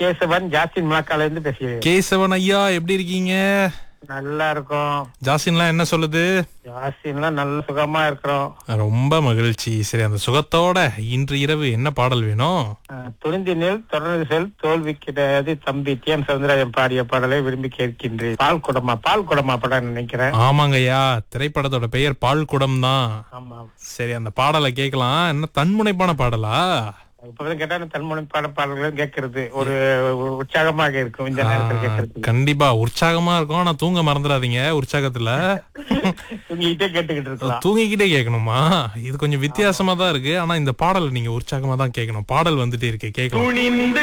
கேசவன் ஜாஸ்தின் முழக்கால இருந்து பேசுகிறேன் கேசவன் ஐயா எப்படி இருக்கீங்க நல்லா இருக்கோம் ஜாசின்லாம் என்ன சொல்லுது ஜாஸ்தின்லாம் நல்ல சுகமா இருக்கிறோம் ரொம்ப மகிழ்ச்சி சரி அந்த சுகத்தோட இன்று இரவு என்ன பாடல் வேணும் அஹ், துணிந்தினில் தொடர்ந்து செல் தோல்வி கிடையாது தம்பி டி எம் சவுந்தரராஜன் பாடிய பாடலை விரும்பி கேட்கின்றேன் பால் குடமா பால் குடமா படம் நினைக்கிறேன் ஆமாங்க ஐயா திரைப்படத்தோட பெயர் பால் குடம் தான் ஆமா சரி அந்த பாடலை கேட்கலாம் என்ன தன்முனைப்பான பாடலா இப்பதான் கேட்டா தன்மொழி பாட பாடல்களும் கேட்கறது ஒரு ஒரு உற்சாகமாக இருக்கும் இந்த நேரத்தில் கேட்கறது கண்டிப்பா உற்சாகமா இருக்கும் ஆனா தூங்க மறந்துடாதீங்க உற்சாகத்துல தூங்கிட்டே கேட்டுக்கிட்டு இருக்கலாம் தூங்கிக்கிட்டே கேட்கணுமா இது கொஞ்சம் வித்தியாசமா தான் இருக்கு ஆனா இந்த பாடல் நீங்க உற்சாகமா தான் கேட்கணும் பாடல் வந்துட்டே இருக்கு கேட்கணும் துணிந்து